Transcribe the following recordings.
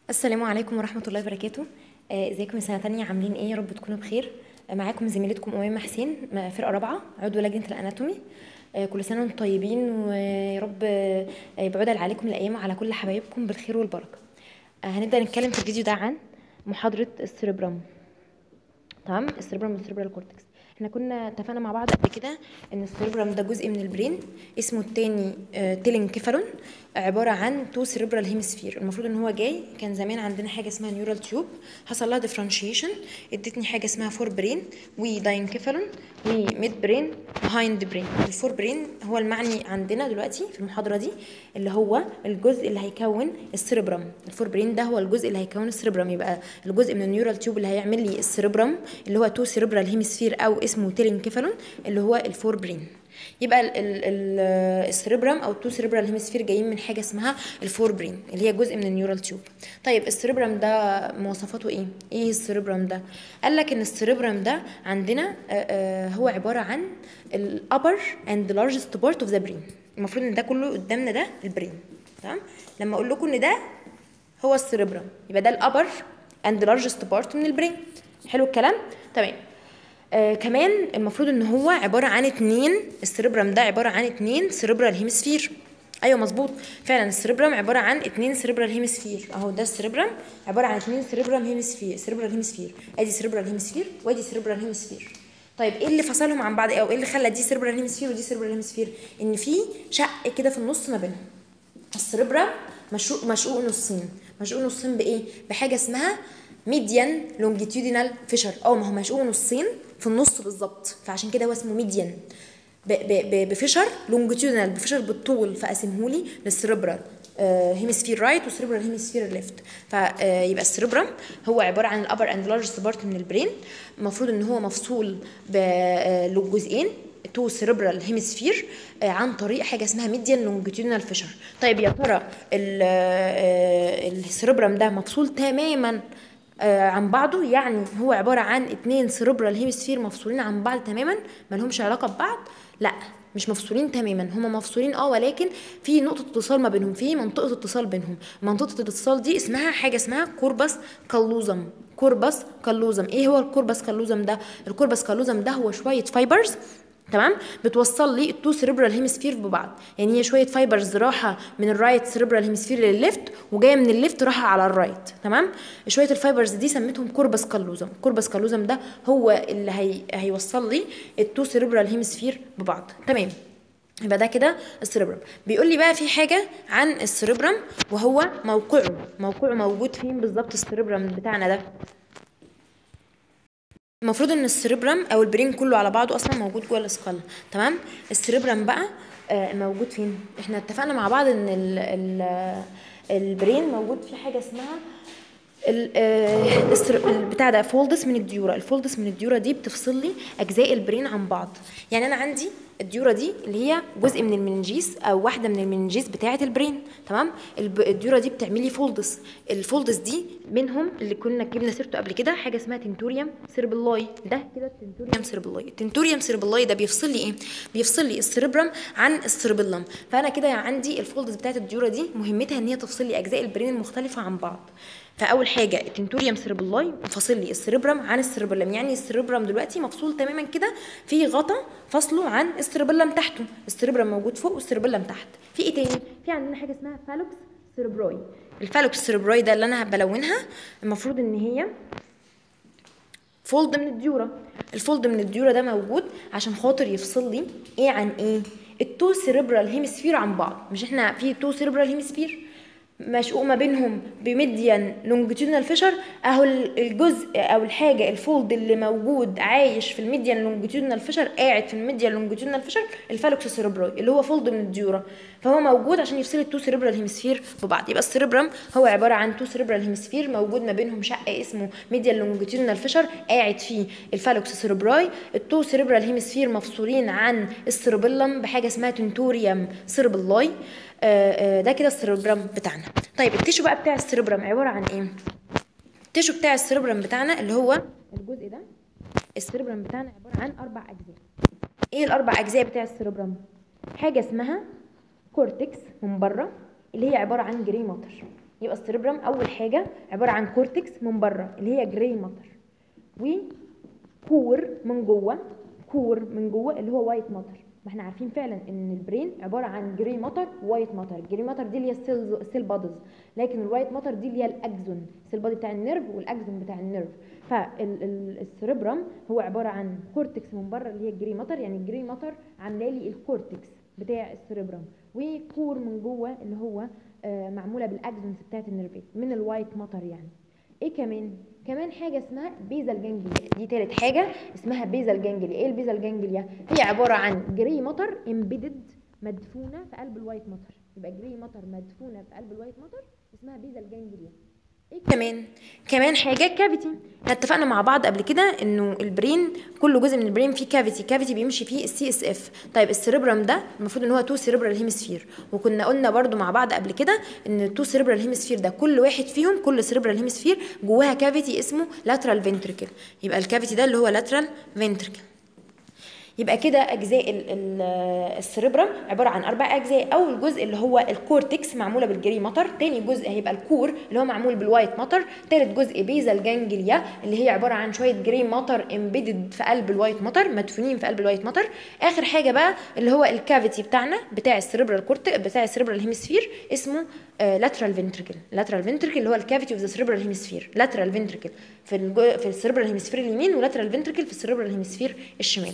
السلام عليكم ورحمة الله وبركاته آه، ازيكم يا سنة تانية عاملين ايه يا رب تكونوا بخير آه، معاكم زميلتكم أميمة حسين م- فرقة رابعة عضو لجنة الأناتومي آه، كل سنة وانتم طيبين ويا رب آه، يبعد عليكم الأيام وعلى كل حبايبكم بالخير والبركة آه، هنبدأ نتكلم في الفيديو ده عن محاضرة السيربرام تمام السيربرام والسيربرال كورتكس احنا كنا اتفقنا مع بعض قبل كده ان السيربرام ده جزء من البرين اسمه التاني آه، تيلينكيفالون عباره عن تو سيربرال هيمسفير المفروض ان هو جاي كان زمان عندنا حاجه اسمها نيورال تيوب حصل لها ديفرنشيشن ادتني حاجه اسمها فور برين وداينكيفالون وميد برين وهايند برين الفور برين هو المعني عندنا دلوقتي في المحاضره دي اللي هو الجزء اللي هيكون السيربرام الفور برين ده هو الجزء اللي هيكون السيربرام يبقى الجزء من النيورال تيوب اللي هيعمل لي السيربرام اللي هو تو سيربرال هيمسفير او اسمه تيلينكيفالون اللي هو الفور برين يبقى ال ال ال السيربرام او التو سيربرال هيمسفير جايين من حاجه اسمها الفور برين اللي هي جزء من النيورال تيوب طيب السيربرام ده مواصفاته ايه ايه السيربرام ده قال لك ان السيربرام ده عندنا آه، آه، هو عباره عن الابر اند largest بارت اوف ذا برين المفروض ان ده كله قدامنا ده البرين تمام لما اقول لكم ان ده هو السيربرام يبقى ده الابر اند largest بارت من البرين حلو الكلام تمام آه كمان المفروض ان هو عباره عن اتنين السيربرام ده عباره عن اتنين سيربرال هيمسفير ايوه مظبوط فعلا السيربرام عباره عن اتنين سيربرال هيمسفير اهو ده السيربرام عباره عن اتنين سيربرال هيمسفير سيربرال هيمسفير ادي سيربرال هيمسفير وادي سيربرال هيمسفير طيب ايه اللي فصلهم عن بعض او ايه اللي خلى دي سيربرال هيمسفير ودي سيربرال هيمسفير ان في شق كده في النص ما بينهم السيربرام مشقوق مشقوق نصين مشقوق نصين بايه بحاجه اسمها ميديان لونجيتيودينال فيشر اه ما هو مشقوق نصين في النص بالظبط فعشان كده هو اسمه ميديان ب- ب- ب- بفيشر لونجيتيودينال بفيشر بالطول فقسمهولي للسيربرال هيمسفير رايت وسيربرال هيمسفير ليفت فيبقى السيربرام هو عباره عن الابر اند لارجست بارت من البرين المفروض ان هو مفصول ب- آه، لجزئين تو سيربرال هيمسفير عن طريق حاجه اسمها ميديان لونجيتيودينال فيشر طيب يا ترى ال- آه، السيربرام ده مفصول تماما آه، عن بعضه يعني هو عباره عن اتنين سيربرال هيمسفير مفصولين عن بعض تماما ما لهمش علاقه ببعض لا مش مفصولين تماما هما مفصولين اه ولكن في نقطه اتصال ما بينهم في منطقه اتصال بينهم منطقه الاتصال دي اسمها حاجه اسمها كوربس كالوزم كوربس كالوزم ايه هو الكوربس كالوزم ده الكوربس كالوزم ده هو شويه فايبرز تمام بتوصل لي التو سيربرال هيمسفير ببعض يعني هي شويه فايبرز راحه من الرايت سيربرال هيمسفير للليفت وجايه من الليفت راحه على الرايت تمام شويه الفايبرز دي سميتهم كوربس كالوزم كوربس كالوزم ده هو اللي هي... هيوصل لي التو سيربرال هيمسفير ببعض تمام يبقى ده كده السيربرم بيقول لي بقى في حاجه عن السيربرم وهو موقعه موقعه موجود فين بالظبط السيربرم بتاعنا ده المفروض ان السيربرم او البرين كله على بعضه اصلا موجود جوه الاسكال تمام السيربرم بقى آه، موجود فين احنا اتفقنا مع بعض ان ال ال البرين موجود في حاجه اسمها ال- آه، السر- البتاع ده فولدس من الديورا الفولدس من الديورا دي بتفصل لي اجزاء البرين عن بعض يعني انا عندي الديورا دي اللي هي جزء من المننجيس او واحده من المننجيس بتاعه البرين تمام الب- الديورا دي بتعمل لي فولدس الفولدس دي منهم اللي كنا جبنا سيرته قبل كده حاجه اسمها تنتوريوم سيربلاي ده كده التنتوريوم سيربلاي التنتوريوم سيربلاي ده بيفصل لي ايه بيفصل لي السيربرم عن السيربلم فانا كده عندي الفولدس بتاعه الديورا دي مهمتها ان هي تفصل لي اجزاء البرين المختلفه عن بعض فاول حاجه التنتوريوم سيربلاي فاصل لي السيربرم عن السيربلم يعني السيربرم دلوقتي مفصول تماما كده في غطا فصله عن السيربلم تحته السيربرم موجود فوق والسيربلم تحت في ايه تاني في عندنا حاجه اسمها فالوكس سيربراي الفالوكس سيربراي ده اللي انا بلونها المفروض ان هي فولد من الديورا الفولد من الديورا ده موجود عشان خاطر يفصل لي ايه عن ايه التو سيربرال هيمسفير عن بعض مش احنا في تو سيربرال هيمسفير مشقوق ما بينهم بميديان لونجيتودينال فيشر اهو الجزء او الحاجه الفولد اللي موجود عايش في الميديان لونجيتودينال فيشر قاعد في الميديان لونجيتودينال فيشر الفالوكس سيربراي اللي هو فولد من الديورا فهو موجود عشان يفصل التو سيربرال هيمسفير ببعض يبقى السيربرم هو عباره عن تو سيربرال هيمسفير موجود ما بينهم شق اسمه ميديان لونجيتودينال فيشر قاعد فيه الفالوكس سيربراي التو سيربرال هيمسفير مفصولين عن السيربلم بحاجه اسمها تنتوريوم سيربلاي آه، آه، ده كده السيربرم بتاعنا طيب التيشو بقى بتاع السيربرم عباره عن ايه التيشو بتاع السيربرم بتاعنا اللي هو الجزء ده السيربرم بتاعنا عباره عن اربع اجزاء ايه الاربع اجزاء بتاع السيربرم حاجه اسمها كورتكس من بره اللي هي عباره عن جري ماتر يبقى السيربرم اول حاجه عباره عن كورتكس من بره اللي هي جراي ماتر وكور من جوه كور من جوه اللي هو وايت ماتر ما احنا عارفين فعلا ان البرين عباره عن جراي ماتر ووايت ماتر الجراي ماتر دي اللي هي السيلز السيل بادز لكن الوايت ماتر دي اللي هي الاكزون السيل بادي بتاع النيرف والاكزون بتاع النيرف فالسيربرم هو عباره عن كورتكس من بره اللي هي الجراي ماتر يعني الجراي ماتر عامله لي الكورتكس بتاع السيربرم وكور من جوه اللي هو آه، معموله بالاكزونز بتاعت النيرفات من الوايت ماتر يعني ايه كمان كمان حاجه اسمها بيزل جانجليا دي تالت حاجه اسمها بيزل جانجليا ايه البيزل جانجليا هي عباره عن جري مطر امبيدد مدفونه في قلب الوايت مطر يبقى جري مطر مدفونه في قلب الوايت مطر اسمها بيزل جانجليا ايه كمان كمان حاجه كافيتي احنا اتفقنا مع بعض قبل كده انه البرين كل جزء من البرين فيه كافيتي كافيتي بيمشي فيه السي اس اف طيب السيربرم ده المفروض ان هو تو سيربرال هيمسفير وكنا قلنا برضو مع بعض قبل كده ان التو سيربرال هيمسفير ده كل واحد فيهم كل سيربرال هيمسفير جواها كافيتي اسمه لاترال فنتريكل يبقى الكافيتي ده اللي هو لاترال فنتريكل يبقى كده اجزاء ال- ال- السيربرم عباره عن اربع اجزاء اول جزء اللي هو الكورتكس معموله بالجري ماتر تاني جزء هيبقى الكور اللي هو معمول بالوايت ماتر تالت جزء بيزل جانجليا اللي هي عباره عن شويه جري ماتر امبيدد في قلب الوايت ماتر مدفونين في قلب الوايت ماتر اخر حاجه بقى اللي هو الكافيتي بتاعنا بتاع السيربرال كورت بتاع السيربرال هيمسفير اسمه لاترال فنتريكل لاترال فنتريكل اللي هو الكافيتي اوف ذا سيربرال هيمسفير لاترال فنتريكل في الجو... في السيربرال هيمسفير اليمين ولاترال فنتريكل في السيربرال هيمسفير الشمال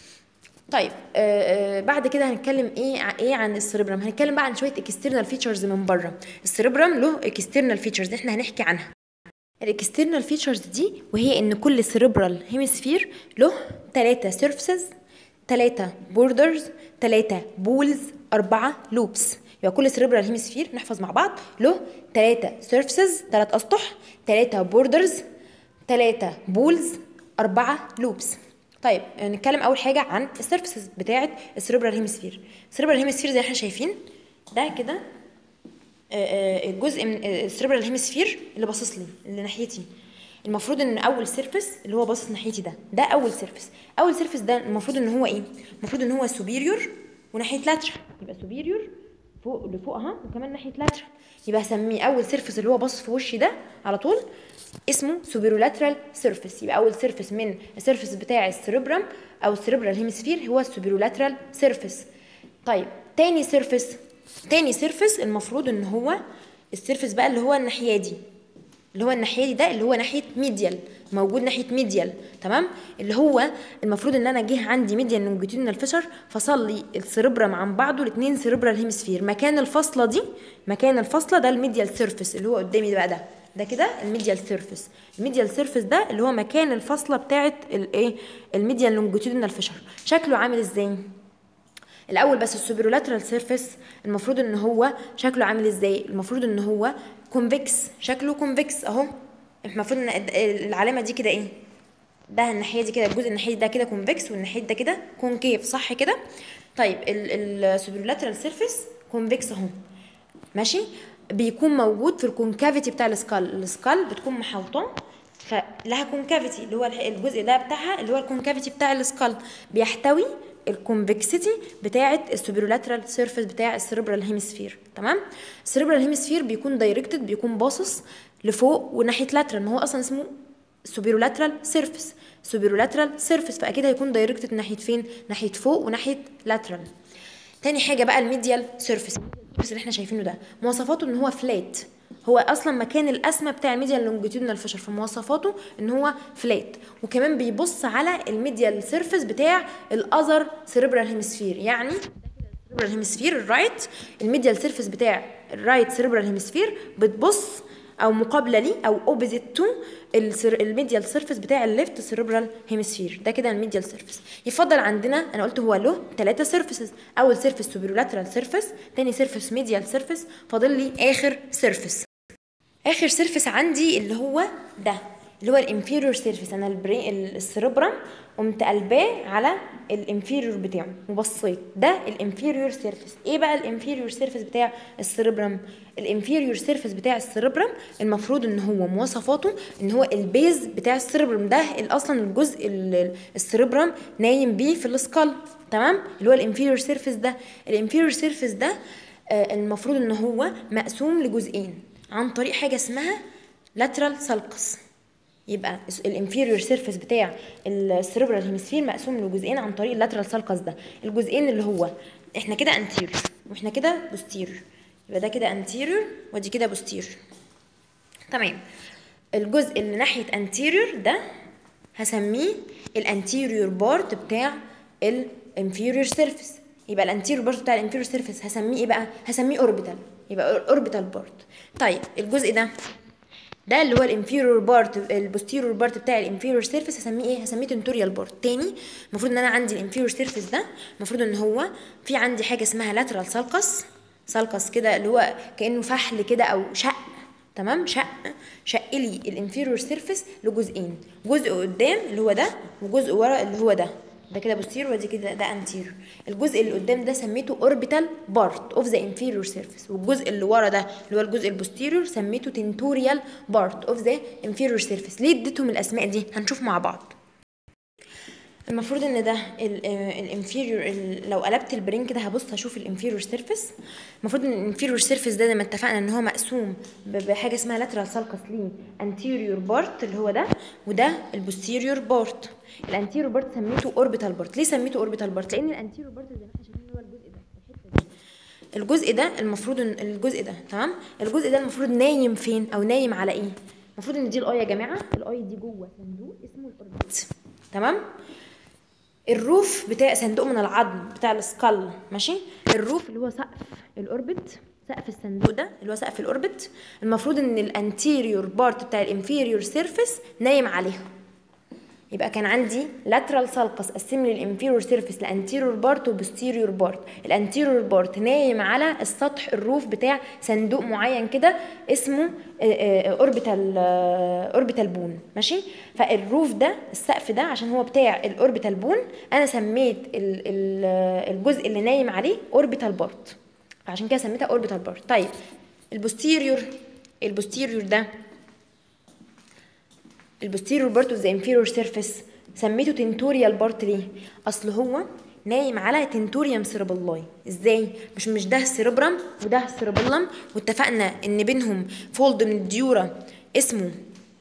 طيب آه آه بعد كده هنتكلم ايه ع- ايه عن السيربرم هنتكلم بقى عن شويه اكسترنال فيتشرز من بره السيربرم له اكسترنال فيتشرز احنا هنحكي عنها الاكسترنال فيتشرز دي وهي ان كل سيربرال هيمسفير له ثلاثه سيرفسز ثلاثه بوردرز ثلاثه بولز اربعه لوبس يبقى كل سيربرال هيمسفير نحفظ مع بعض له ثلاثه سيرفسز ثلاث اسطح ثلاثه بوردرز ثلاثه بولز اربعه لوبس طيب نتكلم اول حاجه عن السيرفسز بتاعه السيربرال هيمسفير السيربرال هيمسفير زي ما احنا شايفين ده كده آه، آه، الجزء من السيربرال هيمسفير اللي باصص لي اللي ناحيتي المفروض ان اول سيرفس اللي هو باصص ناحيتي ده ده اول سيرفس اول سيرفس ده المفروض ان هو ايه المفروض ان هو سوبيريور وناحيه لاترال يبقى سوبيريور فوق لفوقها وكمان ناحيه لاترال يبقى هسميه اول سيرفس اللي هو باصص في وشي ده على طول اسمه سوبيرولاترال سيرفس يبقى اول سيرفس من السيرفس بتاع السيربرم او السيربرال هيمسفير هو السوبيرولاترال سيرفس طيب تاني سيرفس تاني سيرفس المفروض ان هو السيرفس بقى اللي هو الناحيه دي اللي هو الناحيه دي ده اللي هو ناحيه ميديال موجود ناحيه ميديال تمام اللي هو المفروض ان انا جه عندي ميديال لونجيتودينال فيشر فصل لي السيربرم عن بعضه الاثنين سيربرال هيمسفير مكان الفاصله دي مكان الفاصله ده الميديال سيرفس اللي هو قدامي بقى ده ده كده الميديال سيرفس الميديال سيرفس ده اللي هو مكان الفاصله بتاعه الايه الميديال لونجيتودينال فيشر شكله عامل ازاي الاول بس السوبرولاترال سيرفيس المفروض ان هو شكله عامل ازاي المفروض ان هو كونفكس شكله كونفكس اهو المفروض ان العلامه دي كده ايه ده الناحيه دي كده الجزء الناحيه ده كده كونفكس والناحيه ده كده كونكيف صح كده طيب السوبرولاترال سيرفيس كونفكس اهو ماشي بيكون موجود في الكونكافيتي بتاع السكال السكال بتكون محوطه فلها كونكافيتي اللي هو الجزء ده بتاعها اللي هو الكونكافيتي بتاع السكال بيحتوي الكونفكسيتي بتاعه السوبرولاترال سيرفيس بتاع السيربرال هيمسفير تمام السيربرال هيمسفير بيكون دايركتد بيكون باصص لفوق وناحيه لاترال ما هو اصلا اسمه سوبرولاترال سيرفيس سوبرولاترال سيرفيس فاكيد هيكون دايركتد ناحيه فين ناحيه فوق وناحيه لاترال تاني حاجه بقى الميديال سيرفيس السيرفيس اللي احنا شايفينه ده مواصفاته ان هو فلات هو اصلا مكان القسمه بتاع الميديال لونجيتودينال فيشر فمواصفاته ان هو فلات وكمان بيبص على الميديال سيرفيس بتاع الاذر سيربرال هيمسفير يعني السيربرال هيمسفير الرايت الميديال سيرفيس بتاع الرايت سيربرال هيمسفير بتبص او مقابله ليه او اوبوزيت تو الميديال سيرفيس بتاع الليفت سيربرال هيمسفير ده كده الميديال سيرفيس يفضل عندنا انا قلت هو له ثلاثه سيرفيسز اول سيرفيس سوبرولاترال سيرفيس تاني سيرفيس ميديال سيرفيس فاضل لي اخر سيرفيس اخر سيرفيس عندي اللي هو ده اللي هو الانفيريور سيرفيس انا البري السيربرم قمت قلباه على الانفيريور بتاعه وبصيت ده الانفيريور سيرفيس ايه بقى الانفيريور سيرفيس بتاع السيربرم الانفيريور سيرفيس بتاع السيربرم المفروض ان هو مواصفاته ان هو البيز بتاع السيربرم ده اصلا الجزء ال- السيربرم نايم بيه في السكال تمام اللي هو الانفيريور سيرفيس ده الانفيريور سيرفيس ده آه، المفروض ان هو مقسوم لجزئين عن طريق حاجه اسمها lateral sulcus يبقى الانفيريور سيرفيس بتاع السيربرال هيمسفير مقسوم لجزئين عن طريق اللاترال سالكس ده الجزئين اللي هو احنا كده انتيريور واحنا كده بوستيريور يبقى ده كده انتيريور ودي كده بوستيريور تمام الجزء اللي ناحيه انتيريور ده هسميه الانتيريور بارت بتاع الانفيريور سيرفيس يبقى الانتيريور بارت بتاع الانفيريور سيرفيس هسميه ايه بقى هسميه اوربيتال يبقى اوربيتال بارت طيب الجزء ده ده اللي هو الانفيرور بارت البوستيرور بارت بتاع الانفيرور سيرفيس هسميه ايه هسميه تنتوريال بارت تاني المفروض ان انا عندي الانفيرور سيرفيس ده المفروض ان هو في عندي حاجه اسمها لاترال سالكس سالكس كده اللي هو كانه فحل كده او شق تمام شق شق لي الانفيرور سيرفيس لجزئين جزء قدام اللي هو ده وجزء ورا اللي هو ده ده كده بوستيرور ودي كده ده انتيرور الجزء اللي قدام ده سميته اوربيتال بارت اوف ذا انفيرور سيرفيس والجزء اللي ورا ده اللي هو الجزء البوستيرور سميته تنتوريال بارت اوف ذا انفيرور سيرفيس ليه اديتهم الاسماء دي هنشوف مع بعض المفروض ان ده الانفيريور لو قلبت البرين كده هبص هشوف الانفيريور سيرفيس المفروض ان الانفيريور سيرفيس ده زي ما اتفقنا ان هو مقسوم بحاجه اسمها لاترال سالكس ليه انتيريور بارت اللي هو ده وده البوستيريور بارت الانتيريور بارت سميته اوربيتال بارت ليه سميته اوربيتال بارت لان الانتيريور بارت زي ما احنا شايفين هو الجزء ده الحته دي الجزء ده المفروض ان الجزء ده تمام الجزء ده المفروض نايم فين او نايم على ايه المفروض ان دي الاي يا جماعه الاي دي جوه صندوق اسمه الاوربت تمام الروف بتاع صندوق من العظم بتاع السكال ماشي الروف اللي هو سقف الاوربت سقف الصندوق ده اللي هو سقف الاوربت المفروض ان الانتيريور بارت بتاع الانفيريور سيرفيس نايم عليها يبقى كان عندي lateral sulcus قسم لي الانفيريور سيرفيس لانتيريور بارت وبوستيريور بارت الانتيريور بارت نايم على السطح الروف بتاع صندوق معين كده اسمه اوربيتال اوربيتال بون ماشي فالروف ده السقف ده عشان هو بتاع الاوربيتال بون انا سميت ال ال الجزء اللي نايم عليه اوربيتال بارت فعشان كده سميتها اوربيتال بارت طيب البوستيريور البوستيريور ده البوستيريور بارت اوف ذا انفيريور سيرفيس سميته تنتوريال بارت ليه اصل هو نايم على تنتوريوم سيربلاي ازاي مش مش ده سيربرم وده سيربلم واتفقنا ان بينهم فولد من الديورا اسمه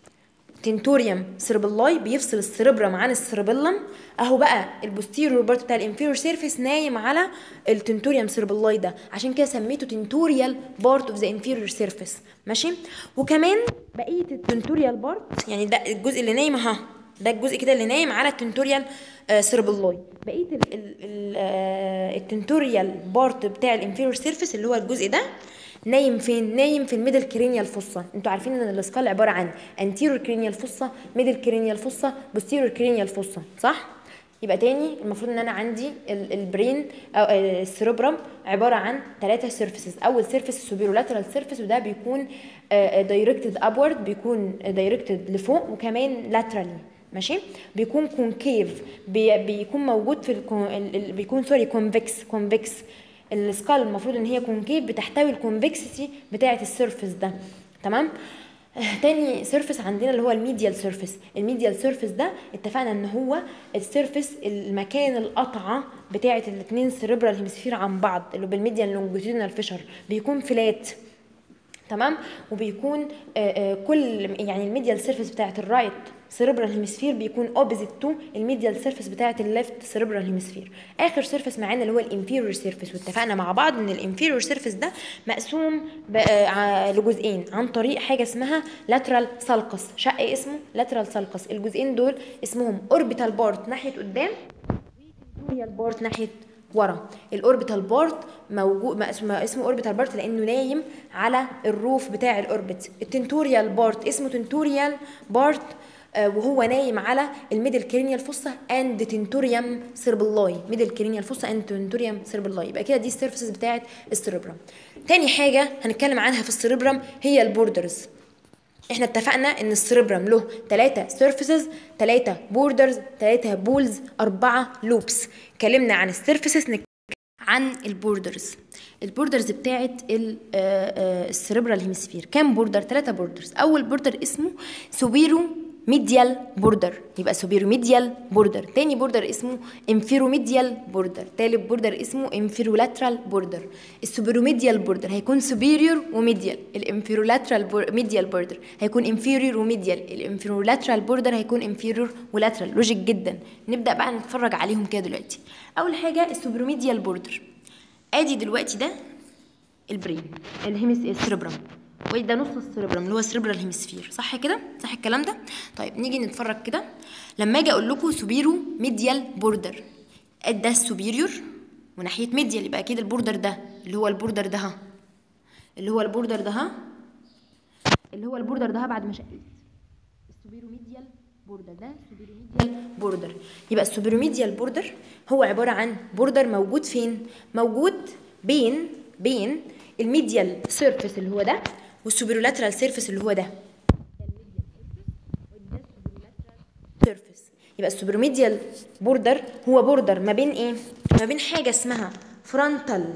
تنتوريوم سيربلاي بيفصل السيربرم عن السيربلم اهو بقى البوستيريور بارت بتاع الانفيريور سيرفيس نايم على التنتوريوم سيربلاي ده عشان كده سميته تنتوريال بارت اوف ذا انفيريور سيرفيس ماشي وكمان بقيه التنتوريال بارت يعني ده الجزء اللي نايم اهو ده الجزء كده اللي نايم على التنتوريال آه سيربلاي بقيه ال ال ال آه التنتوريال بارت بتاع الانفيريور سيرفيس اللي هو الجزء ده نايم فين نايم في الميدل كرينيال فوسا انتوا عارفين ان الاسكال عباره عن انتيرور كرينيال فوسا ميدل كرينيال فوسا بوستيرور كرينيال فوسا صح يبقى تاني المفروض ان انا عندي البرين او السيروبرام عباره عن ثلاثه سيرفيسز اول سيرفيس السوبيرولاترال سيرفيس وده بيكون دايركتد ابورد بيكون دايركتد لفوق وكمان لاترالي ماشي بيكون كونكيف بي بيكون موجود في الكون بيكون سوري كونفكس كونفكس السكال المفروض ان هي كونكيف بتحتوي الكونفكسيتي بتاعه السيرفيس ده تمام تاني سيرفيس عندنا اللي هو الميديال سيرفيس الميديال سيرفيس ده اتفقنا ان هو السيرفيس المكان القطعه بتاعه الاثنين سيربرال هيمسفير عن بعض اللي بالميديال لونجيتودينال فيشر بيكون فلات تمام وبيكون آآ آآ كل يعني الميديال سيرفيس بتاعه الرايت سيربرال هيمسفير بيكون اوبزيت تو الميديال سيرفيس بتاعه الليفت سيربرال هيمسفير اخر سيرفيس معانا اللي هو الانفيريور سيرفيس واتفقنا مع بعض ان الانفيريور سيرفيس ده مقسوم لجزئين عن طريق حاجه اسمها لاترال سالكس شق اسمه لاترال سالكس الجزئين دول اسمهم اوربيتال بارت ناحيه قدام وتنتوريال بارت ناحيه ورا الاوربيتال بارت موجود اسمه اوربيتال بارت لانه نايم على الروف بتاع الاوربت التنتوريال بارت اسمه تنتوريال بارت وهو نايم على الميدل كرينيال فوسا اند تنتوريوم سيربلاي ميدل كرينيال فوسا اند تنتوريوم سيربلاي يبقى كده دي السيرفيسز بتاعه السيربرم تاني حاجه هنتكلم عنها في السيربرم هي البوردرز احنا اتفقنا ان السيربرم له ثلاثة سيرفيسز ثلاثة بوردرز ثلاثة بولز أربعة لوبس اتكلمنا عن السيرفيسز عن البوردرز البوردرز بتاعت السيربرال هيمسفير كام بوردر ثلاثة بوردرز اول بوردر اسمه سوبيرو ميديال بوردر يبقى سوبيرو ميديال بوردر تاني بوردر اسمه انفيرو ميديال بوردر تالت بوردر اسمه انفيرولاترال بوردر السوبيرو ميديال بوردر هيكون سوبيريور وميديال الانفيرولاترال ميديال بوردر هيكون انفيريور وميديال الانفيرولاترال بوردر هيكون انفيريور ولاترال لوجيك جدا نبدا بقى نتفرج عليهم كده دلوقتي اول حاجه السوبيرو ميديال بوردر ادي دلوقتي ده البرين الهيمس السيربرم وده نص السيربرم اللي هو السيربرال هيمسفير صح كده صح الكلام ده طيب نيجي نتفرج كده لما اجي اقول لكم سوبيرو ميديال بوردر ده السوبيريور وناحيه ميديال يبقى اكيد البوردر ده اللي هو البوردر ده ها اللي هو البوردر ده ها اللي هو البوردر ده ها بعد ما شقيت السوبيرو ميديال بوردر ده سوبيرو ميديال بوردر يبقى السوبيرو ميديال بوردر هو عباره عن بوردر موجود فين موجود بين بين الميديال سيرفيس اللي هو ده والسوبرولاترال سيرفيس اللي هو ده سيرفيس يبقى السوبرميديال بوردر هو بوردر ما بين ايه ما بين حاجه اسمها فرونتال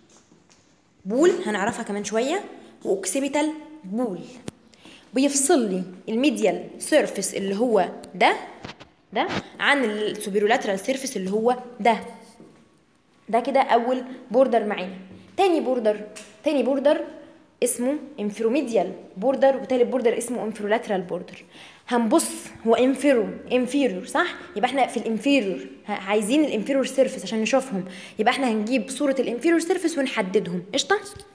بول هنعرفها كمان شويه واوكسيبيتال بول بيفصل لي الميديال سيرفيس اللي هو ده ده عن السوبرولاترال سيرفيس اللي هو ده ده كده اول بوردر معانا تاني بوردر تاني بوردر اسمه انفيروميديال بوردر وتالت بوردر اسمه انفيرولاترال بوردر هنبص هو انفيرو انفيريور صح يبقى احنا في الانفيريور عايزين الانفيريور سيرفيس عشان نشوفهم يبقى احنا هنجيب صوره الانفيريور سيرفيس ونحددهم قشطه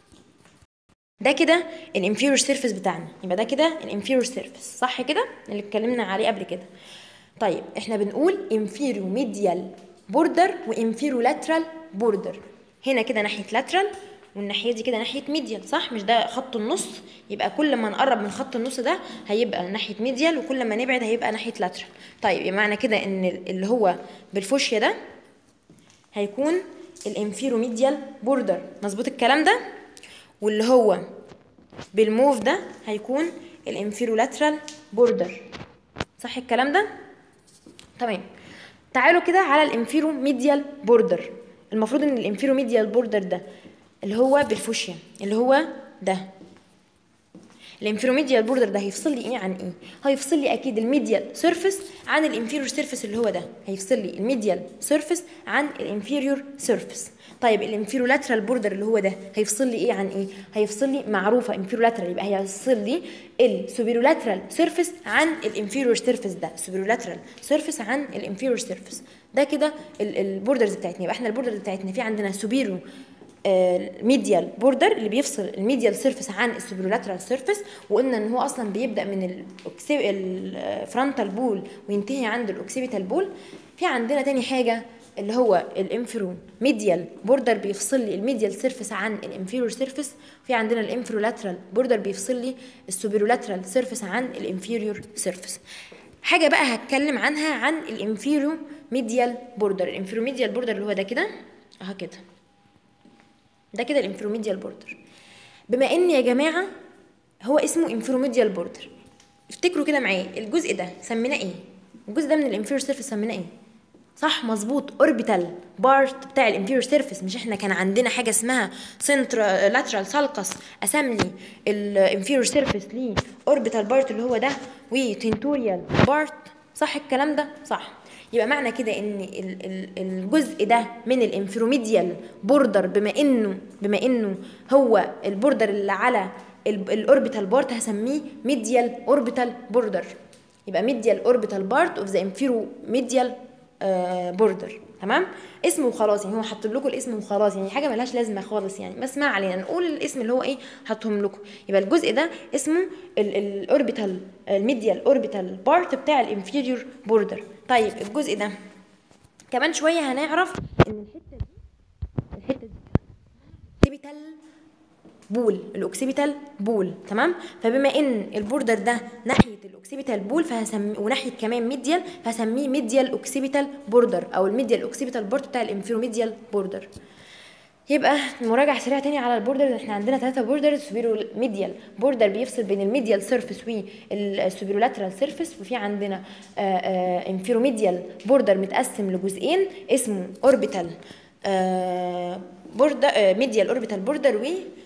ده كده الانفيريور سيرفيس بتاعنا يبقى ده كده الانفيريور سيرفيس صح كده اللي اتكلمنا عليه قبل كده طيب احنا بنقول انفيريو ميديال بوردر وانفيرو لاترال بوردر هنا كده ناحيه لاترال والناحيه دي كده ناحيه ميديال صح مش ده خط النص يبقى كل ما نقرب من خط النص ده هيبقى ناحيه ميديال وكل ما نبعد هيبقى ناحيه لاترال طيب يبقى معنى كده ان اللي هو بالفوشيا ده هيكون الانفيرو ميديال بوردر مظبوط الكلام ده واللي هو بالموف ده هيكون الانفيرو لاترال بوردر صح الكلام ده تمام تعالوا كده على الانفيرو ميديال بوردر المفروض ان الانفيرو ميديال بوردر ده اللي هو بالفوشيا اللي هو ده الانفيروميديال بوردر ده هيفصل لي ايه عن ايه هيفصل لي اكيد الميديال سيرفيس عن الانفيريور سيرفيس اللي هو ده هيفصل لي الميديال سيرفيس عن الانفيريور سيرفيس طيب الانفيرولاترال بوردر اللي هو ده هيفصل لي ايه عن ايه هيفصل لي معروفه انفيرولاترال يبقى هيفصل لي السوبيرولاترال سيرفيس عن الانفيريور سيرفيس ده سوبيرولاترال سيرفيس عن الانفيريور سيرفيس ده كده البوردرز بتاعتنا يبقى احنا البوردرز بتاعتنا في عندنا سوبيرو الميديال بوردر اللي بيفصل الميديال سيرفيس عن السوبرولاترال سيرفيس وقلنا ان هو اصلا بيبدا من الفرونتال بول وينتهي عند الاوكسيبيتال بول في عندنا تاني حاجه اللي هو الانفرو ميديال بوردر بيفصل لي الميديال سيرفيس عن الانفيرور سيرفيس في عندنا الانفرولاترال بوردر بيفصل لي السوبرولاترال سيرفيس عن الانفيريور سيرفيس حاجه بقى هتكلم عنها عن الانفيرو ميديال بوردر الانفيرو ميديال بوردر اللي هو ده كده اهو كده ده كده الانفروميديال بوردر بما ان يا جماعه هو اسمه انفروميديال بوردر افتكروا كده معايا الجزء ده سميناه ايه الجزء ده من الانفيرور سيرفيس سميناه ايه صح مظبوط اوربيتال بارت بتاع الانفيرور سيرفيس مش احنا كان عندنا حاجه اسمها سنتر لاترال سالكس اسمي الانفيرور سيرفيس ليه اوربيتال بارت اللي هو ده وتنتوريال بارت صح الكلام ده صح يبقى معنى كده ان الجزء ده من الانفيروميديال بوردر بما انه بما انه هو البوردر اللي على الاوربيتال بارت هسميه ميديال اوربيتال بوردر يبقى ميديال اوربيتال بارت اوف ذا انفيروميديال بوردر تمام اسمه وخلاص يعني هو حاطط لكم الاسم وخلاص يعني حاجه ملهاش لازمه خالص يعني بس ما علينا نقول الاسم اللي هو ايه حاطهم لكم يبقى الجزء ده اسمه الاوربيتال الميديال اوربيتال بارت بتاع الانفيريور بوردر طيب الجزء ده كمان شويه هنعرف ان الحته دي الحته دي اوكسيبيتال بول الاوكسيبيتال بول تمام فبما ان البوردر ده ناحيه الاوكسيبيتال بول فهسميه وناحيه كمان ميديال فهسميه ميديال اوكسيبيتال بوردر او الميديال اوكسيبيتال بورد بتاع الانفيروميديال بوردر يبقى مراجعة سريعة تاني على البوردر احنا عندنا ثلاثة بوردرز سوبيرو ميديال بوردر بيفصل بين الميديال سيرفيس والسوبيرولاترال سيرفيس وفي عندنا انفيروميديال بوردر متقسم لجزئين اسمه اوربيتال بوردر ميديال اوربيتال بوردر و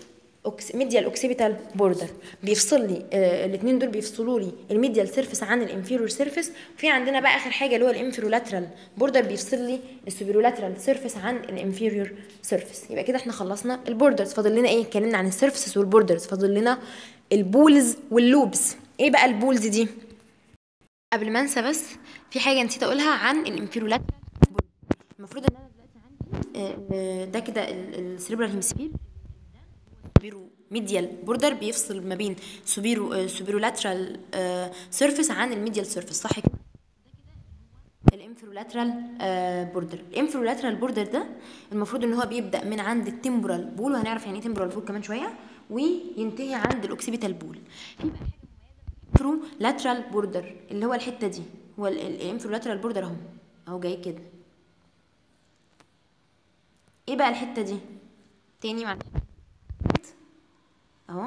أوكس... ميديال اوكسيبيتال بوردر بيفصل لي آه الاثنين دول بيفصلوا لي الميديال سيرفيس عن الانفيرور سيرفيس وفي عندنا بقى اخر حاجه اللي هو الانفيرولاترال بوردر بيفصل لي السوبيرولاترال سيرفيس عن الانفيرور سيرفيس يبقى كده احنا خلصنا البوردرز فاضل لنا ايه اتكلمنا عن السيرفيسز والبوردرز فاضل لنا البولز واللوبس ايه بقى البولز دي قبل ما انسى بس في حاجه نسيت اقولها عن الانفيرولاترال المفروض ان انا دلوقتي عندي ده كده السريبرال هيمسفير سوبيرو ميديال بوردر بيفصل ما بين سوبيرو سوبيرولاترال سيرفيس عن الميديال سيرفيس صح كده الانفرولاترال بوردر الانفرولاترال بوردر ده المفروض ان هو بيبدا من عند التمبرال بول وهنعرف يعني ايه تمبرال بول كمان شويه وينتهي عند الاوكسيبيتال بول في بقى حاجه انفرو لاترال بوردر اللي هو الحته دي هو الانفرو لاترال بوردر اهو اهو جاي كده ايه بقى الحته دي تاني معلش اهو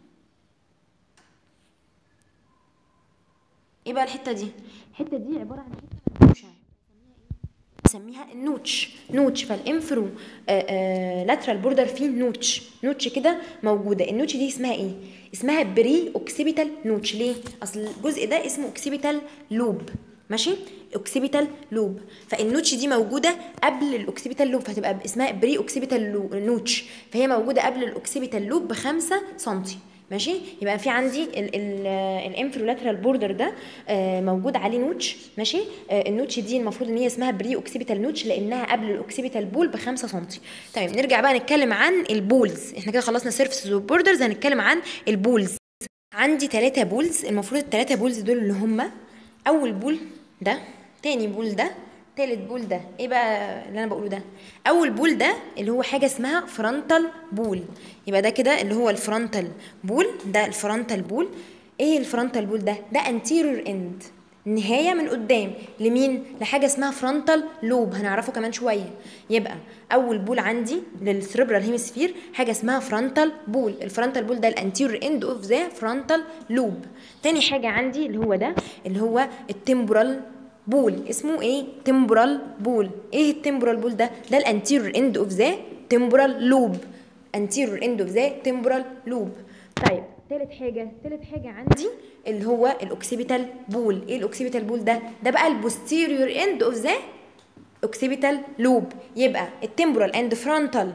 ايه بقى الحته دي الحته دي عباره عن حته منفوشه نسميها النوتش نوتش فالانفرو لاترال بوردر فيه نوتش نوتش كده موجوده النوتش دي اسمها ايه اسمها بري اوكسيبيتال نوتش ليه اصل الجزء ده اسمه اوكسيبيتال لوب ماشي اوكسيبيتال لوب فالنوتش دي موجوده قبل الاوكسيبيتال لوب فهتبقى اسمها بري اوكسيبيتال نوتش فهي موجوده قبل الاوكسيبيتال لوب ب 5 سم ماشي يبقى في عندي الانفرولاترال بوردر ده آه موجود عليه نوتش ماشي آه النوتش دي المفروض ان هي اسمها بري اوكسيبيتال نوتش لانها قبل الاوكسيبيتال بول ب 5 سم طيب نرجع بقى نتكلم عن البولز احنا كده خلصنا سيرفيسز وبوردرز هنتكلم عن البولز عندي ثلاثة بولز المفروض الثلاثة بولز دول اللي هم اول بول ده تاني بول ده تالت بول ده ايه بقى اللي انا بقوله ده اول بول ده اللي هو حاجه اسمها فرونتال بول يبقى ده كده اللي هو الفرونتال بول ده الفرونتال بول ايه الفرونتال بول ده ده انتيريور اند نهايه من قدام لمين لحاجه اسمها فرونتال لوب هنعرفه كمان شويه يبقى اول بول عندي للسريبرال هيمسفير حاجه اسمها فرونتال بول الفرونتال بول ده الانتيريور اند اوف ذا فرونتال لوب تاني حاجه عندي اللي هو ده اللي هو التمبرال بول اسمه ايه تمبرال بول ايه التمبرال بول ده ده الانتيريور اند اوف ذا تمبرال لوب انتيريور اند اوف ذا تمبرال لوب طيب تالت حاجه تالت حاجه عندي اللي هو الاوكسيبيتال بول ايه الاوكسيبيتال بول ده ده بقى البوستيريور اند اوف ذا اوكسيبيتال لوب يبقى التمبرال اند فرونتال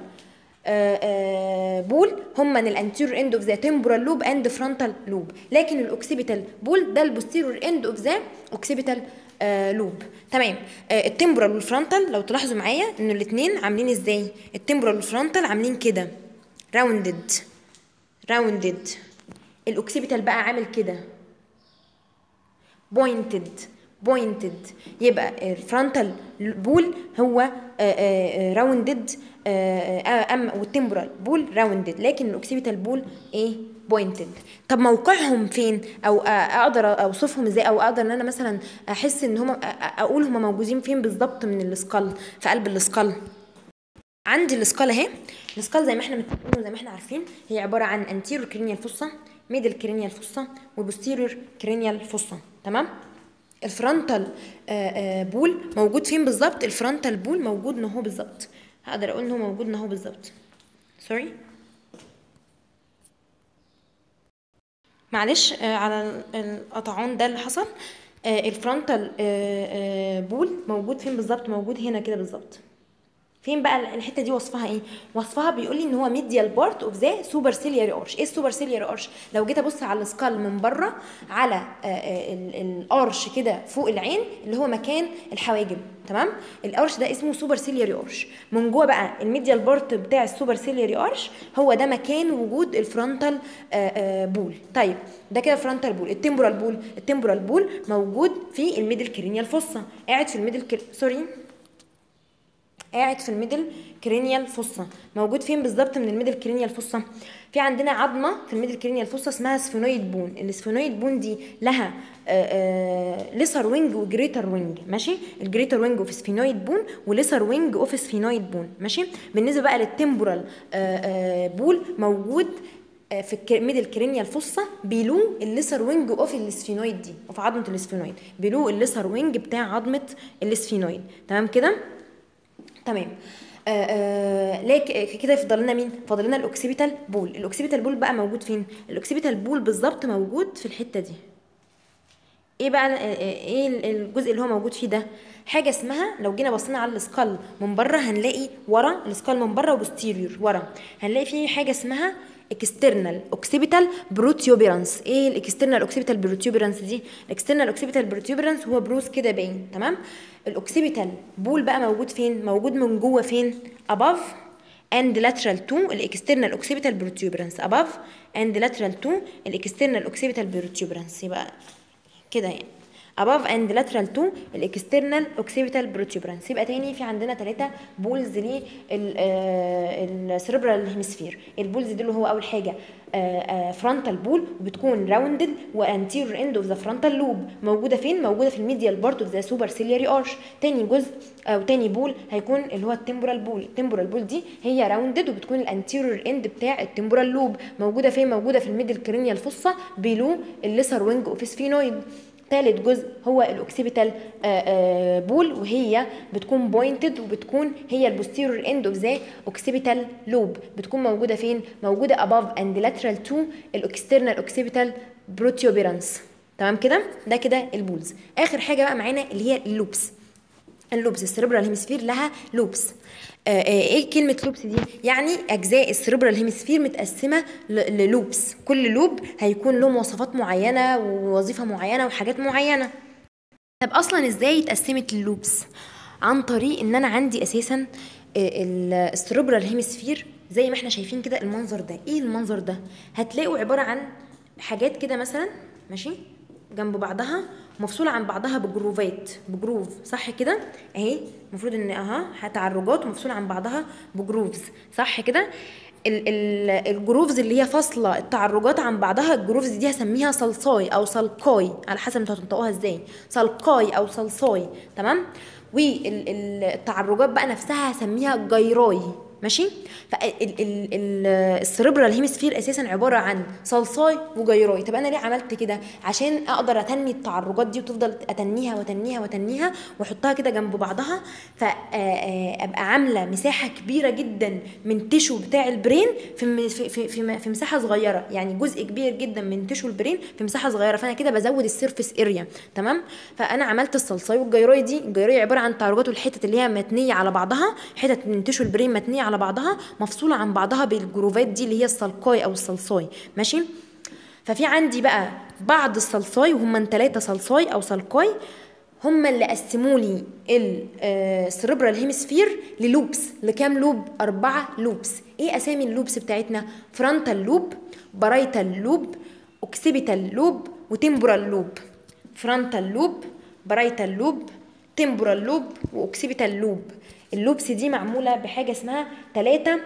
بول هم من الانتيريور اند اوف ذا تمبرال لوب اند فرونتال لوب لكن الاوكسيبيتال بول ده البوستيريور اند اوف ذا اوكسيبيتال لوب تمام آه التمبرال والفرونتال لو تلاحظوا معايا ان الاثنين عاملين ازاي التمبرال والفرونتال عاملين كده راوندد راوندد الاوكسيبيتال بقى عامل كده بوينتد بوينتد يبقى الفرونتال بول هو راوندد اما والتمبرال بول راوندد لكن الاوكسيبيتال بول ايه بوينتد طب موقعهم فين او اقدر اوصفهم ازاي او اقدر ان انا مثلا احس ان هم اقول هم موجودين فين بالظبط من السكال في قلب السكال عندي السكال اهي السكال زي ما احنا متفقين وزي ما احنا عارفين هي عباره عن انتيريور كرينيال فوسا ميدل كرينيال فوسا وبوستيريور كرينيال فوسا تمام الفرونتال بول موجود فين بالظبط الفرونتال بول موجود ان هو بالظبط هقدر اقول ان هو موجود ان هو بالظبط سوري معلش آه على القطعان ده اللي حصل آه الفرونتال آه بول موجود فين بالظبط موجود هنا كده بالظبط فين بقى الحته دي وصفها ايه وصفها بيقول لي ان هو ميديال بارت اوف ذا سوبر سيلياري ارش ايه السوبر سيلياري ارش لو جيت ابص على السكال من بره على الارش كده فوق العين اللي هو مكان الحواجب تمام الارش ده اسمه سوبر سيلياري ارش من جوه بقى الميديال بارت بتاع السوبر سيلياري ارش هو ده مكان وجود الفرونتال بول طيب ده كده فرونتال بول التمبورال بول التمبورال بول موجود في الميدل كرينيال فوسا قاعد في الميدل كر... سوري قاعد في الميدل كرينيال فوسا موجود فين بالظبط من الميدل كرينيال فوسا في عندنا عظمه في الميدل كرينيال فوسا اسمها سفينويد بون السفينويد بون دي لها ليسر وينج وجريتر وينج ماشي الجريتر وينج اوف سفينويد بون وليسر وينج اوف سفينويد بون ماشي بالنسبه بقى للتمبورال بول موجود في الميدل كرينيال فوسا بيلو الليسر وينج اوف السفينويد دي اوف عظمه السفينويد بيلو الليسر وينج بتاع عظمه السفينويد تمام كده تمام آه آه لكن كده يفضل لنا مين فاضل لنا الاوكسيبيتال بول الاوكسيبيتال بول بقى موجود فين الاوكسيبيتال بول بالظبط موجود في الحته دي ايه بقى آه، آه، ايه الجزء اللي هو موجود فيه ده حاجه اسمها لو جينا بصينا على السكال من بره هنلاقي ورا السكال من بره وبوستيريور ورا هنلاقي فيه حاجه اسمها اكسترنال اوكسيبيتال بروتيوبيرانس ايه الاكسترنال اوكسيبيتال بروتيوبيرانس دي الاكسترنال اوكسيبيتال بروتيوبيرانس هو بروز كده باين تمام الاوكسيبيتال بول بقى موجود فين موجود من جوه فين above and lateral to الاكسترنال اوكسيبيتال بروتيوبيرانس above and lateral to الاكسترنال اوكسيبيتال بروتيوبيرانس يبقى كده يعني above and lateral to الاكسترنال اوكسيبيتال بروتوبرانس يبقى تاني في عندنا ثلاثه بولز للسيربرال هيمسفير البولز دي اللي هو اول حاجه فرونتال بول وبتكون راوندد وانتيريور اند اوف ذا فرونتال لوب موجوده فين موجوده في الميديال بارت اوف ذا سوبر سيلياري ارش تاني جزء او تاني بول هيكون اللي هو التمبورال بول التمبورال بول دي هي راوندد وبتكون الانتيريور اند بتاع التمبورال لوب موجوده فين موجوده في الميدل كرينيال فوسا بيلو الليسر وينج اوف سفينويد ثالث جزء هو الاوكسيبيتال بول وهي بتكون بوينتد وبتكون هي البوستيرور اند اوف ذا اوكسيبيتال لوب بتكون موجوده فين موجوده above and lateral to الاكسترنال اوكسيبيتال بروتيوبيرانس تمام كده ده كده البولز اخر حاجه بقى معانا اللي هي اللوبس اللوبس السيربرال هيمسفير لها لوبس آه، آه، ايه كلمه لوبس دي يعني اجزاء السيربرال هيمسفير متقسمه للوبس كل لوب هيكون له مواصفات معينه ووظيفه معينه وحاجات معينه طب اصلا ازاي اتقسمت اللوبس عن طريق ان انا عندي اساسا آه، السيربرال هيمسفير زي ما احنا شايفين كده المنظر ده ايه المنظر ده هتلاقوا عباره عن حاجات كده مثلا ماشي جنب بعضها مفصولة عن بعضها بجروفات بجروف صح كده اهي المفروض ان اها تعرجات ومفصولة عن بعضها بجروفز صح كده الجروفز اللي هي فاصله التعرجات عن بعضها الجروفز دي هسميها صلصاي او صلقاي على حسب انتوا هتنطقوها ازاي صلقاي او صلصاي تمام والتعرجات بقى نفسها هسميها جيراي ماشي فالسريبرال هيمسفير اساسا عباره عن صلصاي وجيراي طب انا ليه عملت كده عشان اقدر اتني التعرجات دي وتفضل اتنيها وتنيها وتنيها واحطها كده جنب بعضها فابقى عامله مساحه كبيره جدا من تشو بتاع البرين في في في, في مساحه صغيره يعني جزء كبير جدا من تشو البرين في مساحه صغيره فانا كده بزود السيرفيس اريا تمام فانا عملت الصلصاي والجيراي دي الجيراي عباره عن تعرجات والحتت اللي هي متنيه على بعضها حتت من تشو البرين متنيه على بعضها مفصوله عن بعضها بالجروفات دي اللي هي الصلقاي او الصلصاي ماشي ففي عندي بقى بعض الصلصاي وهم ثلاثه صلصاي او صلقاي هم اللي قسموا لي السريبرال هيمسفير للوبس لكام لوب أربعة لوبس إيه أسامي اللوبس بتاعتنا فرونتال لوب برايتال لوب اوكسيبيتال لوب وتمبورال لوب فرونتال لوب برايتال لوب تمبورال لوب واوكسيبيتال لوب اللوبس دي معموله بحاجه اسمها ثلاثه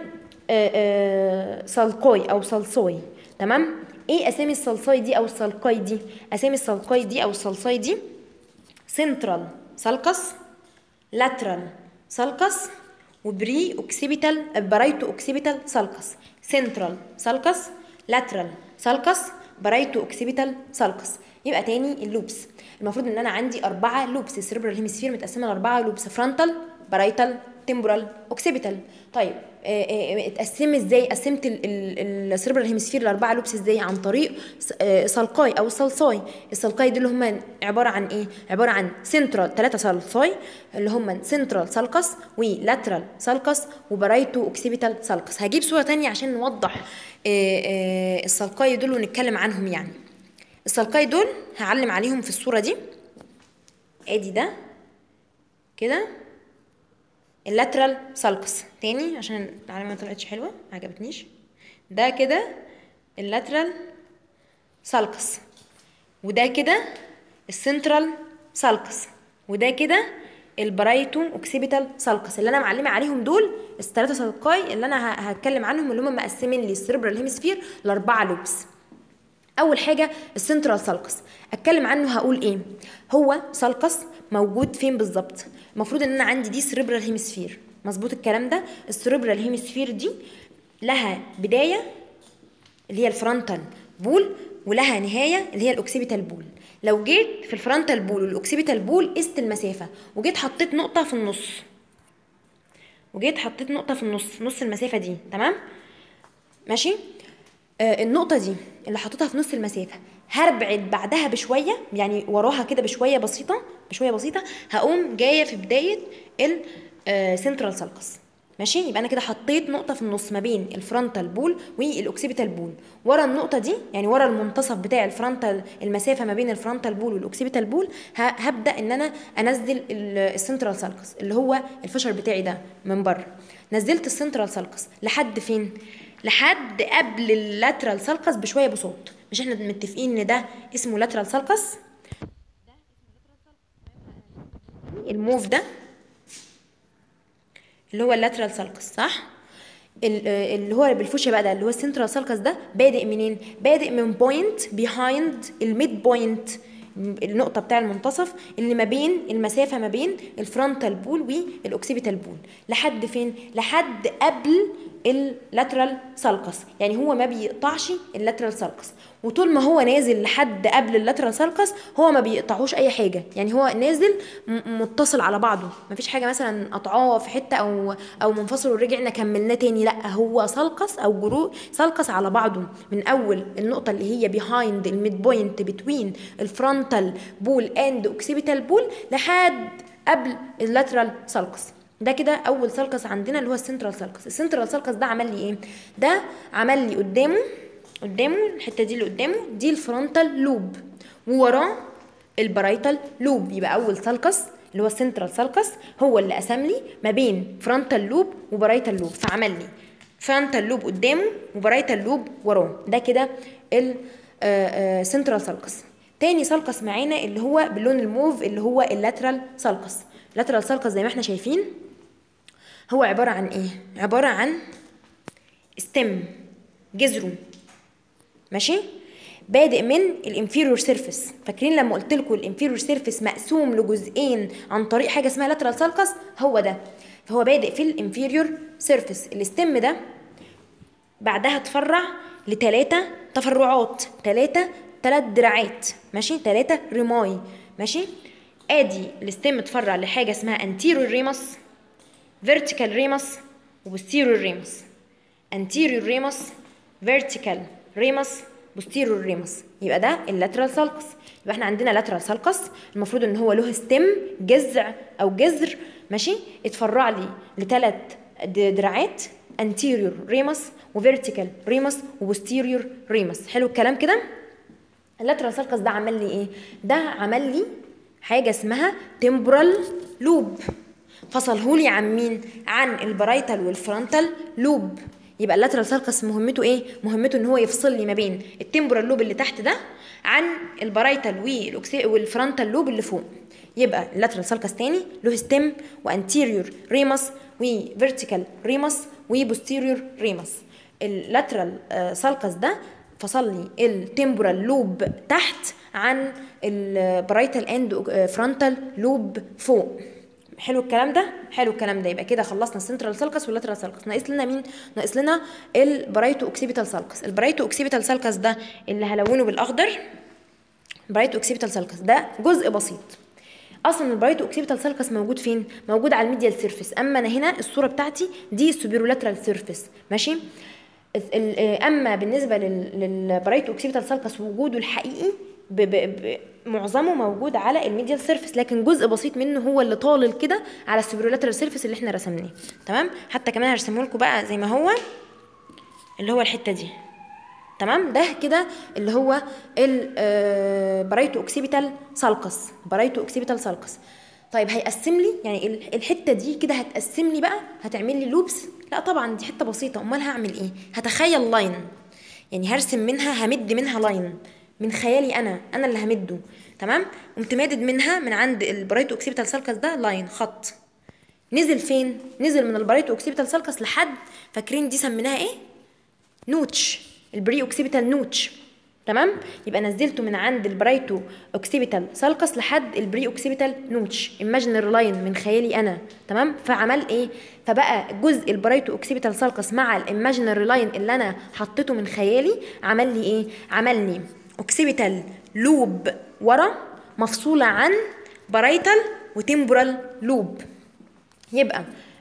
صلقاي او صلصاي تمام ايه اسامي الصلصاي دي او الصلقاي دي اسامي الصلقاي دي او الصلصاي دي سنترال سالكس لاترال سالكس وبري اوكسيبيتال برايتو اوكسيبيتال سالكس سنترال سالكس لاترال سالكس برايتو اوكسيبيتال سالكس يبقى تاني اللوبس المفروض ان انا عندي اربعه لوبس السيربرال هيمسفير متقسمه لاربعه لوبس فرونتال برايتال تمبورال اوكسيبيتال طيب آه، آه، اتقسم ازاي قسمت السيربرال هيمسفير لاربعه لوبس ازاي عن طريق سلقاي او الصلصاي الصلقاي دول اللي هم عباره عن ايه عباره عن سنترال ثلاثه صلصاي اللي هم سنترال سالكس ولاترال سالكس وبرايتو اوكسيبيتال سالكس هجيب صوره تانية عشان نوضح آه، الصلقاي دول ونتكلم عنهم يعني الصلقاي دول هعلم عليهم في الصوره دي ادي ده كده اللاترال سالكس تاني عشان العلامه ما طلعتش حلوه ما عجبتنيش ده كده اللاترال سالكس وده كده السنترال سالكس وده كده البرايتو اوكسيبيتال سالكس اللي انا معلمه عليهم دول الثلاثه سالكاي اللي انا هتكلم عنهم اللي هم مقسمين لي السيربرال هيمسفير لاربعه لوبس اول حاجه السنترال سالكس اتكلم عنه هقول ايه هو سالكس موجود فين بالظبط المفروض ان انا عندي دي سريبرال هيمسفير مظبوط الكلام ده السريبرال هيمسفير دي لها بدايه اللي هي الفرونتال بول ولها نهايه اللي هي الاوكسيبيتال بول لو جيت في الفرونتال بول والاوكسيبيتال بول قست المسافه وجيت حطيت نقطه في النص وجيت حطيت نقطه في النص نص المسافه دي تمام ماشي آه النقطه دي اللي حطيتها في نص المسافه هربعد بعدها بشويه يعني وراها كده بشويه بسيطه بشويه بسيطه هقوم جايه في بدايه السنترال سالكس ماشي يبقى انا كده حطيت نقطه في النص ما بين الفرونتال بول والاوكسيبيتال بول ورا النقطه دي يعني ورا المنتصف بتاع الفرونتال المسافه ما بين الفرونتال بول والاوكسيبيتال بول ه- هبدا ان انا انزل ال- السنترال سالكس اللي هو الفشر بتاعي ده من بره نزلت السنترال سالكس لحد فين لحد قبل اللاترال سالكس بشويه بصوت مش احنا متفقين ان ده اسمه لاترال سالكس الموف ده اللي هو اللاترال سالكس صح ال- آه، اللي هو بالفوشيا بقى ده اللي هو السنترال سالكس ده بادئ منين بادئ من بوينت بيهايند الميد بوينت النقطه بتاع المنتصف اللي ما بين المسافه ما بين الفرونتال بول والاوكسيبيتال بول لحد فين لحد قبل اللاترال سالكس يعني هو ما بيقطعش اللاترال سالكس وطول ما هو نازل لحد قبل اللاترال سالكس هو ما بيقطعوش اي حاجه يعني هو نازل م- متصل على بعضه ما فيش حاجه مثلا قطعاه في حته او او منفصل ورجعنا كملناه تاني لا هو سالكس او جرو سالكس على بعضه من اول النقطه اللي هي بيهايند الميد بوينت بتوين الفرونتال بول اند اوكسيبيتال بول لحد قبل اللاترال سالكس ده كده اول سالكس عندنا اللي هو السنترال سالكس السنترال سالكس ده عمل لي ايه ده عمل لي قدامه قدامه الحته دي اللي قدامه دي الفرونتال لوب ووراه البرايتال لوب يبقى اول سالكس اللي هو السنترال سالكس هو اللي قسم لي ما بين فرونتال لوب وبرايتال لوب فعمل لي فرونتال لوب قدامه وبرايتال لوب وراه ده كده السنترال سالكس تاني سالكس معانا اللي هو باللون الموف اللي هو اللاترال سالكس اللاترال سالكس زي ما احنا شايفين هو عبارة عن ايه عبارة عن ستيم جذره ماشي بادئ من الانفيرور سيرفيس فاكرين لما قلت لكم الانفيرور سيرفيس مقسوم لجزئين عن طريق حاجه اسمها لاترال سالكس هو ده فهو بادئ في الانفيرور سيرفيس الستيم ده بعدها تفرع لتلاتة تفرعات تلاتة تلات دراعات ماشي تلاتة رماي ماشي ادي الستيم اتفرع لحاجه اسمها anterior ramus vertical ramus وposterior ramus anterior ramus vertical ramus posterior ramus يبقى ده اللاترال سالكس يبقى احنا عندنا لاترال سالكس المفروض ان هو له ستيم جذع او جذر ماشي اتفرع لي لثلاث دراعات anterior ramus وvertical ramus وposterior ramus حلو الكلام كده اللاترال سالكس ده عمل لي ايه ده عمل لي حاجه اسمها temporal لوب فصله لي عن مين عن البرايتال والفرونتال لوب يبقى اللاترال سالكس مهمته ايه مهمته ان هو يفصل لي ما بين التمبرال لوب اللي تحت ده عن البرايتال والأوكسي- والفرونتال لوب اللي فوق يبقى اللاترال سالكس تاني له ستيم وانتيريور ريمس وفيرتيكال ريمس وبوستيريور ريمس اللاترال سالكس ده فصل لي التمبرال لوب تحت عن البرايتال اند فرونتال لوب فوق حلو الكلام ده حلو الكلام ده يبقى كده خلصنا السنترال سالكس واللاترال سالكس ناقص لنا مين ناقص لنا البرايتو اوكسيبيتال سالكس البرايتو اوكسيبيتال سالكس ده اللي هلونه بالاخضر برايتو اوكسيبيتال سالكس ده جزء بسيط اصلا البرايتو اوكسيبيتال سالكس موجود فين موجود على الميديال سيرفيس اما انا هنا الصوره بتاعتي دي السوبيرولاترال سيرفيس ماشي ال- ال- اما بالنسبه لل- للبرايتو اوكسيبيتال سالكس وجوده الحقيقي ب ب ب معظمه موجود على الميديال سيرفيس لكن جزء بسيط منه هو اللي طالل كده على السوبيرولاترال سيرفيس اللي احنا رسمناه تمام حتى كمان هرسمه لكم بقى زي ما هو اللي هو الحته دي تمام ده كده اللي هو البرايتو اوكسيبيتال سالكس برايتو اوكسيبيتال سالكس طيب هيقسم لي يعني ال- الحته دي كده هتقسم لي بقى هتعمل لي لوبس لا طبعا دي حته بسيطه امال هعمل ايه هتخيل لاين يعني هرسم منها همد منها لاين من خيالي انا انا اللي همده تمام قمت مادد منها من عند البرايتو اوكسيبيتال سالكس ده لاين خط نزل فين نزل من البرايتو اوكسيبيتال سالكس لحد فاكرين دي سميناها ايه نوتش البري اوكسيبيتال نوتش تمام يبقى نزلته من عند البرايتو اوكسيبيتال سالكس لحد البري اوكسيبيتال نوتش ايماجينري لاين من خيالي انا تمام فعمل ايه فبقى جزء البرايتو اوكسيبيتال سالكس مع الايماجينري لاين اللي انا حطيته من خيالي عمل لي ايه عمل لي اوكسيبيتال لوب ورا مفصوله عن برايتال وتمبرال لوب يبقى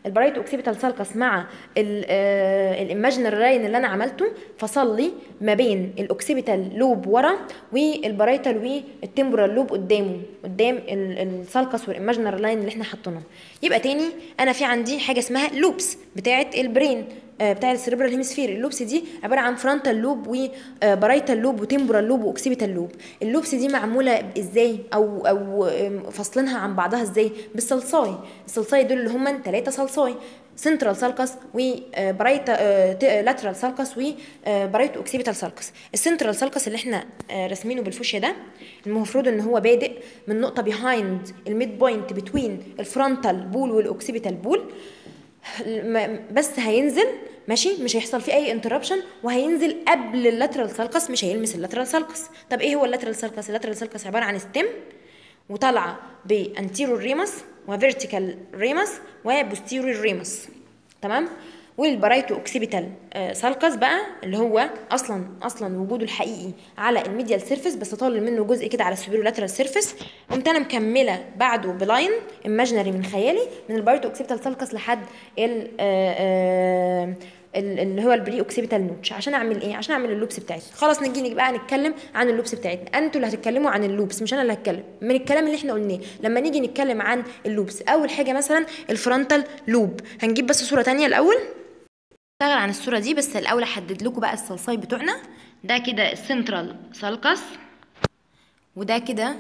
البرايت اوكسيبيتال سالكس مع الايماجينري لاين اللي انا عملته فصل لي ما بين الاوكسيبيتال لوب ورا والبرايتال والتمبورال لوب قدامه قدام السالكس والايماجينري لاين اللي احنا حاطينه يبقى تاني انا في عندي حاجه اسمها لوبس بتاعه البرين آه، بتاع السيربرال هيمسفير اللوبس دي عباره عن فرونتال لوب وبرايتال لوب وتمبورال لوب واوكسيبيتال لوب اللوبس دي معموله ازاي او او آم، فاصلينها عن بعضها ازاي بالصلصاي الصلصاي دول اللي هم ثلاثه صلصاي سنترال سالكس وبرايتا لاترال سالكس وبرايتو اوكسيبيتال سالكس السنترال سالكس اللي احنا آه، راسمينه بالفوشيا ده المفروض ان هو بادئ من نقطه بيهايند الميد بوينت بتوين الفرونتال بول والاوكسيبيتال بول م- بس هينزل ماشي مش هيحصل فيه اي انتربشن وهينزل قبل اللاترال سالكس مش هيلمس اللاترال سالكس طب ايه هو اللاترال سالكس اللاترال سالكس عباره عن ستيم وطالعه بانتيرور ريمس وفيرتيكال ريمس وبوستيرور ريمس تمام والبرايتو اوكسيبيتال سالكس بقى اللي هو اصلا اصلا وجوده الحقيقي على الميديال سيرفيس بس طالع منه جزء كده على السوبيرو لاترال سيرفيس قمت انا مكمله بعده بلاين ايماجينري من خيالي من البرايتو اوكسيبيتال سالكس لحد ال آه، آه، ال- اللي هو البري اوكسيبيتال نوتش عشان اعمل ايه عشان اعمل اللوبس بتاعتي خلاص نيجي بقى نتكلم عن اللوبس بتاعتنا انتوا اللي هتتكلموا عن اللوبس مش انا اللي هتكلم من الكلام اللي احنا قلناه لما نيجي نتكلم عن اللوبس اول حاجه مثلا الفرونتال لوب هنجيب بس صوره تانية الاول اشتغل عن الصوره دي بس الاول احدد لكم بقى الصلصاي بتوعنا ده كده السنترال سالكس وده كده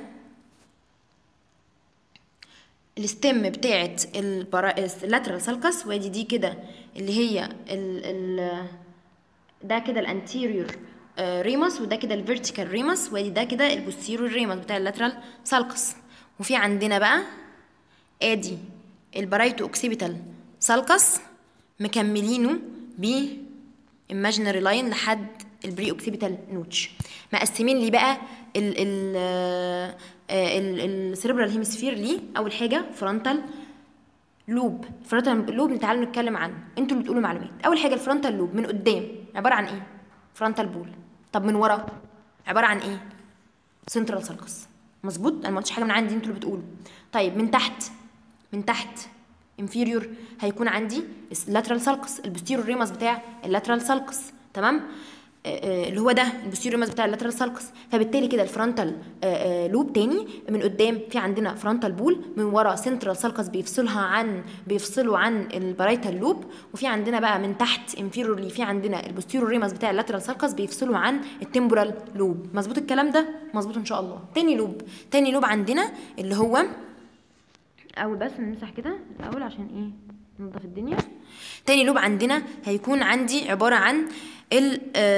الستيم بتاعت اللاترال سالكس وادي دي كده اللي هي ال ال ده كده الانتيريور ريمس وده كده الفيرتيكال ريمس وادي ده كده البوستيريور ريمس بتاع اللاترال سالكس وفي عندنا بقى ادي البرايتو اوكسيبيتال سالكس مكملينه ب imaginary لاين لحد البري اوكسيبيتال نوتش مقسمين لي بقى ال ال السيربرال هيمسفير ليه اول حاجه فرونتال لوب فرونتال لوب تعالوا نتكلم عنه انتوا اللي بتقولوا معلومات اول حاجه الفرونتال لوب من قدام عباره عن ايه فرونتال بول طب من ورا عباره عن ايه سنترال سالكس مظبوط انا ما قلتش حاجه من عندي انتوا اللي بتقولوا طيب من تحت من تحت انفيريور هيكون عندي اللاترال سالكس البوستيريور ريمس بتاع اللاترال سالكس تمام آه، آه، اللي هو ده البوستيريور ريمس بتاع اللاترال سالكس فبالتالي كده الفرونتال لوب تاني من قدام في عندنا فرونتال بول من ورا سنترال سالكس بيفصلها عن بيفصلوا عن البرايتال لوب وفي عندنا بقى من تحت انفيرورلي في عندنا البوستيريور ريمس بتاع اللاترال سالكس بيفصلوا عن التمبورال لوب مظبوط الكلام ده مظبوط ان شاء الله تاني لوب تاني لوب عندنا اللي هو اول بس نمسح كده الاول عشان ايه ننضف الدنيا تاني لوب عندنا هيكون عندي عباره عن ال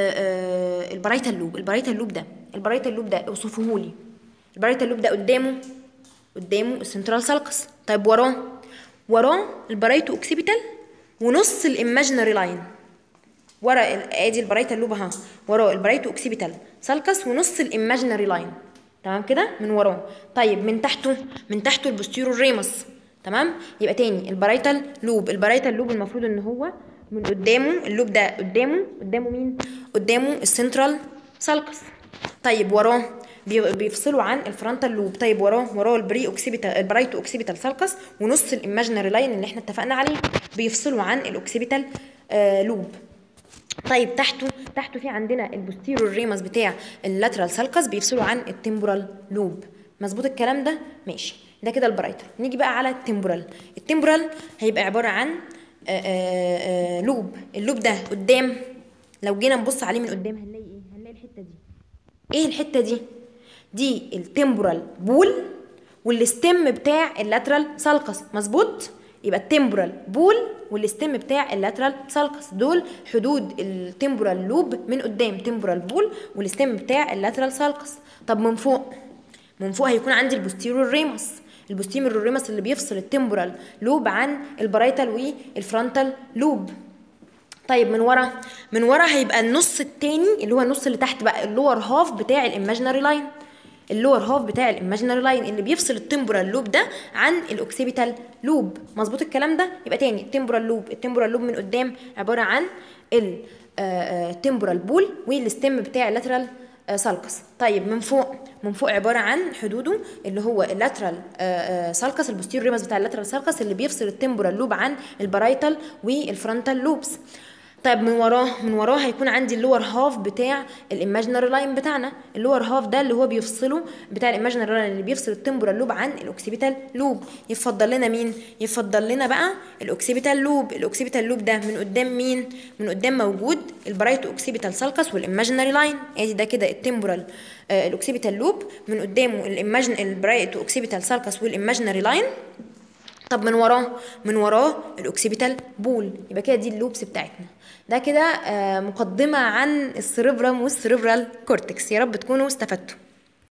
البرايتال لوب البرايتال لوب ده البرايتال لوب ده اوصفه لي البرايتال لوب ده قدامه قدامه السنترال سالكس طيب وراه وراه البرايتو اوكسيبيتال ونص الايماجينري لاين ورا ال- ادي البرايتال لوب اهو وراه البرايتو اوكسيبيتال سالكس ونص الايماجينري لاين تمام كده من وراه طيب من تحته من تحته البوستيرور ريمس تمام يبقى تاني البرايتال لوب البرايتال لوب المفروض ان هو من قدامه اللوب ده قدامه قدامه مين قدامه السنترال سالكس طيب وراه بي- بيفصلوا عن الفرونتال لوب طيب وراه وراه البري اوكسيبيتال البرايتو اوكسيبيتال سالكس ونص الايماجينري لاين اللي احنا اتفقنا عليه بيفصلوا عن الاوكسيبيتال آه لوب طيب تحته تحته في عندنا البوستيرور ريمس بتاع اللاترال سالكس بيفصلوا عن التمبورال لوب مظبوط الكلام ده ماشي ده كده البرايتر نيجي بقى على التمبورال التمبورال هيبقى عباره عن آآ آآ لوب اللوب ده قدام لو جينا نبص عليه من قدام هنلاقي ايه هنلاقي الحته دي ايه الحته دي دي التمبورال بول والستيم بتاع اللاترال سالكس مظبوط يبقى التمبورال بول والستيم بتاع اللاترال سالكس دول حدود التمبورال لوب من قدام تمبورال بول والستيم بتاع اللاترال سالكس طب من فوق من فوق هيكون عندي البوستيرور ريمس البوستيرور ريمس اللي بيفصل التمبورال لوب عن البرايتال والفرونتال لوب طيب من ورا من ورا هيبقى النص التاني اللي هو النص اللي تحت بقى اللور هاف بتاع الايماجينري لاين اللور هاف بتاع الايماجينري لاين اللي بيفصل التمبورال لوب ده عن الاوكسيبيتال لوب مظبوط الكلام ده يبقى تاني التمبورال لوب التمبورال لوب من قدام عباره عن التمبورال بول والستيم بتاع اللاترال سالكس طيب من فوق من فوق عباره عن حدوده اللي هو اللاترال سالكس البوستيريور ريمس بتاع اللاترال سالكس اللي بيفصل التمبورال لوب عن البرايتال والفرونتال لوبس طيب من وراه من وراه هيكون عندي اللور هاف بتاع الايماجينري لاين بتاعنا اللور هاف ده اللي هو بيفصله بتاع الايماجينري لاين اللي بيفصل التمبورال لوب عن الاوكسيبيتال لوب يفضل لنا مين يفضل لنا بقى الاوكسيبيتال لوب الاوكسيبيتال لوب ده من قدام مين من قدام موجود البرايت اوكسيبيتال سالكس والايماجينري لاين ادي ده كده التمبورال آه الاوكسيبيتال لوب من قدامه الايماجن البرايت اوكسيبيتال سالكس والايماجينري لاين طب من وراه من وراه الاوكسيبيتال بول يبقى كده دي اللوبس بتاعتنا ده كده آه مقدمه عن السيربرم والسيربرال كورتكس يا رب تكونوا استفدتوا